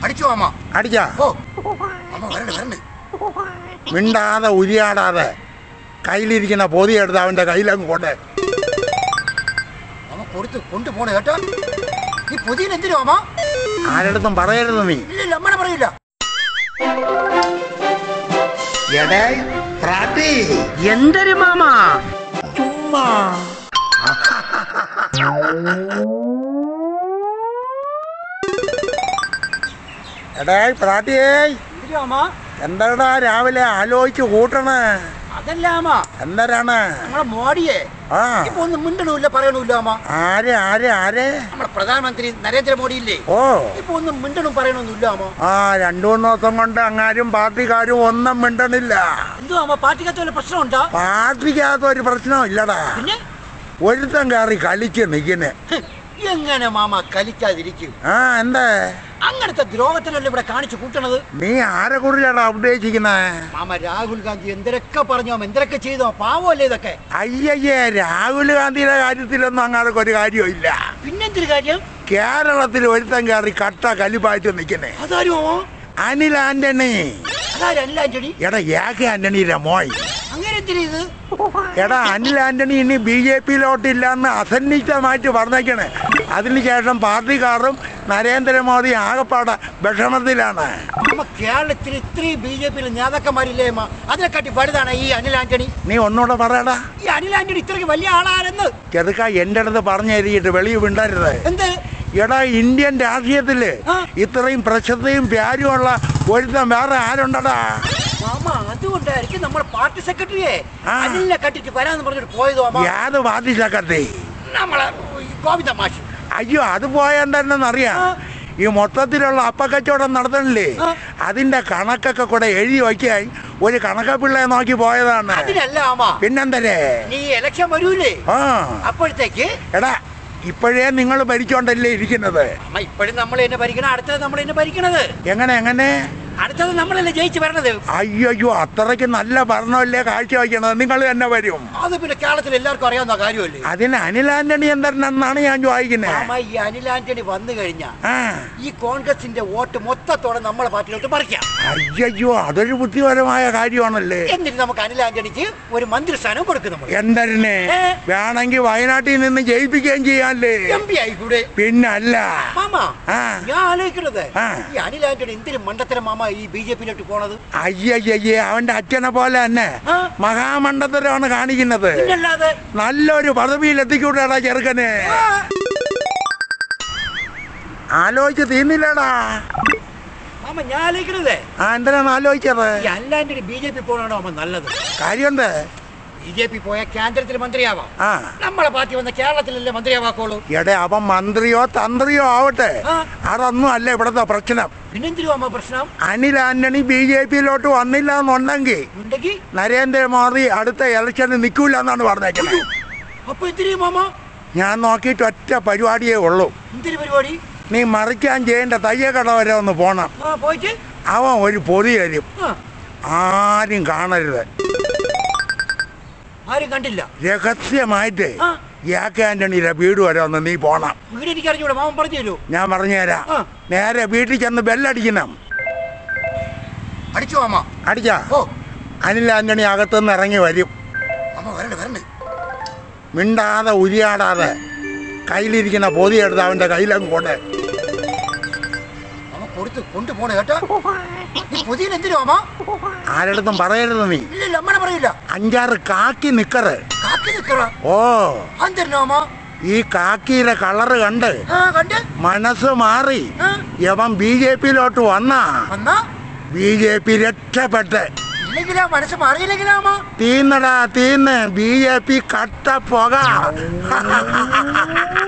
അടിച്ചു മാമ അടിച്ചാ ഓ മാമ വരണ്ട് വരണ്ട് മിണ്ടാതെ ഉരിയാടാതെ കയ്യിലിരിക്കുന്ന പൊതി എടുത്ത് അവൻ്റെ കയ്യിലങ്ങ് കൊണ്ട് മാമ കൊടുത്ത് കൊണ്ടുപോണേ കേട്ടോ ഈ പുതിയ എന്തിനു മാമ ആരടുത്തും പറയരുത് നീ ഇല്ലില്ല അമ്മനെ പറയില്ല എടേ പ്രാട്ടി എന്തൊരു മാമ ചുമ്മാ എടേ പ്രാട്ടിയേ എന്തിനു മാമ എന്താടാ രാവിലെ ആലോചിച്ച് കൂട്ടണേ അതല്ല മാമ എന്തരാണ് നമ്മളെ മോഡിയെ ആ ഇപ്പൊ ഒന്നും മിണ്ടണമില്ല പറയണമില്ല മാമ ആര് ആര് ആര് നമ്മളെ പ്രധാനമന്ത്രി നരേന്ദ്രമോദി ഇല്ലേ ഓ ഇപ്പൊ ഒന്നും മിണ്ടണും പറയണമൊന്നുമില്ല മാമ ആ രണ്ടു മൂന്ന് ദിവസം കൊണ്ട് അങ്ങാരും പാർട്ടിക്കാരും ഒന്നും മിണ്ടണില്ല എന്തു മാമ പാർട്ടിക്കകത്ത് വല്ല പ്രശ്നമുണ്ടോ പാർട്ടിക്കകത്ത് ഒരു പ്രശ്നവും ഇല്ലടാ പിന്നെ ഒരുത്തൻ കയറി കളിച്ച് നിൽക്കുന്നെ ഹ്, എങ്ങനെ മാമ കലിക്കാതിരിക്കും ആ എന്താ അങ്ങനത്തെ ദ്രോഹത്തിലല്ലേ ഇവിടെ കാണിച്ചു കൂട്ടണത് നീ ആരെ കുറിച്ചാടാ ഉദ്ദേശിക്കുന്നേ മാമ രാഹുൽ ഗാന്ധി എന്തൊക്കെ പറഞ്ഞോ എന്തൊക്കെ ചെയ്തോ പാവമല്ലേ ഇതൊക്കെ അയ്യയ്യേ രാഹുൽ ഗാന്ധിയുടെ കാര്യത്തിലൊന്നും അങ്ങനെ ഒരു കാര്യവും ഇല്ല പിന്നെന്തൊരു കാര്യം കേരളത്തിൽ ഒരുത്തൻ കയറി കട്ട കലിപ്പായിട്ട് നിൽക്കുന്നേ അതാരും മാമ അനിൽ ആന്റണി അതാരും അല്ല ആന്റണി എടാ ഏക ആന്റണിയുടെ മോയ് അങ്ങനെ എന്തിനാ ഇത് എടാ അനിൽ ആന്റണി ഇനി ബി ജെ പിയിലോട്ടില്ലെന്ന് അസന്നിഗ്ധമായിട്ട് പറഞ്ഞേക്കണേ അതിനുശേഷം പാർട്ടിക്കാരും നരേന്ദ്രമോദി ആകപ്പാടെ വിഷമത്തിലാണ് നമ്മ കേരളത്തിൽ ഇത്രയും ബി ജെ പിയിലെ നേതാക്കന്മാരില്ലേ അമ്മ അതിനെക്കാട്ടി വലുതാണ് ഈ അനിൽ ആന്റണി നീ ഒന്നുകൂടെ പറയടാ ഈ അനിൽ ആന്റണി ഇത്രയ്ക്ക് വലിയ ആളാണെന്ന് ചെറുക്ക എൻ്റെ അടുത്ത് പറഞ്ഞു തരിയിട്ട് വെളിയിൽ വിണ്ടരുത് എന്ത് എടാ ഇന്ത്യൻ രാഷ്ട്രീയത്തില് ആ. ഇത്രയും പ്രശസ്തിയും പ്യാരുമുള്ള ഒരുത്തൻ വേറെ ആരുണ്ടടാ മാമ അതുകൊണ്ടായിരിക്കും നമ്മുടെ പാർട്ടി സെക്രട്ടറിയെ ആ. അനിലിനെ കട്ടിട്ട് വരാന്ന് പറഞ്ഞിട്ട് പോയതോ അമ്മ യാത് പാർട്ടി സെക്രട്ടറി നമ്മളെ ഈ ഗോവിന്ദ മാഷ് അയ്യോ അത് പോയെന്താണെന്നറിയാം ആ. ഈ മൊത്തത്തിലുള്ള അപ്പക്കച്ചവടം നടത്തണില്ലേ ആ. അതിന്റെ കണക്കൊക്കെ കൂടെ എഴുതി വയ്ക്കാൻ ഒരു കണക്കപ്പിള്ളയെ നോക്കി പോയതാണ് അതിനല്ല അമ്മ പിന്നെന്തരേ നീ ഇലക്ഷൻ വരൂലേ ആ അപ്പോഴത്തേക്ക് എടാ ഇപ്പോഴേ നിങ്ങൾ ഭരിച്ചോണ്ടല്ലേ ഇരിക്കുന്നത് അമ്മ ഇപ്പോഴും നമ്മൾ എന്നെ ഭരിക്കണം അടുത്തത് നമ്മൾ എന്നെ ഭരിക്കണത് എങ്ങനെ എങ്ങനെ അടുത്തത് നമ്മളല്ലേ ജയിച്ച് വരണത് അയ്യോ അത്രയ്ക്ക് നല്ല ഭരണമല്ലേ കാഴ്ച വയ്ക്കണത് നിങ്ങൾ തന്നെ വരും അത് പിന്നെ കേരളത്തിൽ എല്ലാവർക്കും അറിയാവുന്ന കാര്യമല്ലേ അതിന് അനിൽ ആന്റണി എന്തെന്നാണ് ഞാൻ ചോദിക്കുന്നത് അമ്മ ഈ അനിൽ ആന്റണി വന്നു കഴിഞ്ഞാൽ ആ ഈ കോൺഗ്രസിന്റെ വോട്ട് മൊത്തത്തോടെ നമ്മളെ പാർട്ടിയിലോട്ട് മറിക്കാം അയ്യോ അതൊരു ബുദ്ധിപരമായ കാര്യമാണല്ലേ എന്നിട്ട് നമുക്ക് അനിൽ ആന്റണിക്ക് ഒരു മന്ത്രിസ്ഥാനം കൊടുക്കും നമ്മൾ എന്തരനെ ഏ? വേണമെങ്കിൽ വയനാട്ടിൽ നിന്ന് ജയിപ്പിക്കുകയും ചെയ്യാല്ലേ എം പി ആയിക്കൂടെ പിന്നല്ല മാമ ആ. ഞാൻ ആലോചിക്കണത് ആ. ഈ അനിൽ ആന്റണി എന്തിനു മണ്ടത്തരം മാമ ഈ ബി ജെ പിയിലോട്ട് പോണത് അയ്യയ്യേ അവന്റെ അച്ഛനെ പോലെ തന്നെ ആ. മഹാമണ്ഡലത്തിലാണ് കാണിക്കുന്നത് പിന്നല്ലാതെ നല്ലൊരു പദവിയിൽ എത്തിക്കൂടാ ചെറുക്കന് ആലോചിച്ച് തീർന്നില്ലടാ മാമ ഞാൻ ആലോചിക്കണത് ആ എന്തിനാണ് ആലോചിച്ചത് ഈ Anil Antony B J P പോകണോ മാമ നല്ലത് കാര്യമുണ്ട് ബി ജെ പി പോയ കേന്ദ്രത്തിൽ മന്ത്രിയാവാം ആ നമ്മളെ പാർട്ടി വന്ന കേരളത്തിലല്ലേ മന്ത്രിയാവാക്കോളൂ എടെ അവൻ മന്ത്രിയോ തന്ത്രിയോ ആവട്ടെ ആ. അതൊന്നും അല്ല ഇവിടുത്തെ പ്രശ്നം പിന്നെന്തിനു മാമ പ്രശ്നം അനിൽ ആന്റണി ബി ജെ പിയിലോട്ട് വന്നില്ല എന്നുണ്ടെങ്കിൽ ഉണ്ടെങ്കിൽ നരേന്ദ്രമോദി അടുത്ത ഇലക്ഷന് നിൽക്കൂല എന്നാണ് പറഞ്ഞേക്കുന്നത് അപ്പൊ എന്തിനു മാമ ഞാൻ നോക്കിയിട്ട് ഒറ്റ പരിപാടിയേ ഉള്ളൂ എന്തിനു പരിപാടി നീ മറിക്കാൻ ചെയ്യേണ്ട തയ്യക്കട വരെ ഒന്ന് പോണം ആ പോയിട്ട് അവൻ ഒരു പൊതി തരും ആ ആരും കാണരുത് ആരും കണ്ടില്ല രഹസ്യമായിട്ട് ആ. യാക്കെ ആന്റണിയുടെ വീട് വരെ ഒന്ന് നീ പോണം വീട് എനിക്ക് അറിഞ്ഞൂടെ മാമൻ പറഞ്ഞു തരൂ ഞാൻ പറഞ്ഞുതരാം ആ. നേരെ വീട്ടിൽ ചെന്ന് ബെല്ലടിക്കണം അടിച്ചു മാമ അടിച്ചാ ഓ അനിൽ ആന്റണി അകത്തുനിന്ന് ഇറങ്ങി വരും മാമ വരണ്ട് വരണ്ട് മിണ്ടാതെ ഉരിയാടാതെ കയ്യിലിരിക്കുന്ന പൊതി എടുത്ത് അവൻ്റെ കയ്യിലങ്ങ് കൊണ്ട് മാമ കൊടുത്ത് കൊണ്ടുപോണേ കേട്ടോ ഈ പുതിയ എന്തിനു മാമ ആരടുത്തും പറയരുത് നീ ഇല്ലില്ല അമ്മനെ പറയില്ല അഞ്ചാറ് കാക്കി നിക്കറ് കാക്കി നിക്കറ ഓ അന്തരനോ മാമ ഈ കാക്കിയുടെ കളറ് കണ്ട് ആ കണ്ട് മനസ്സ് മാറി ആ യവൻ ബി ജെ പിയിലോട്ട് വന്നാ വന്നാ ബി ജെ പി രക്ഷപ്പെട്ട് ഇല്ലെങ്കിലാ മനസ്സ് മാറിയില്ലെങ്കിലാ മാമ തീന്നടാ തീന്ന് ബി ജെ പി കട്ട പുക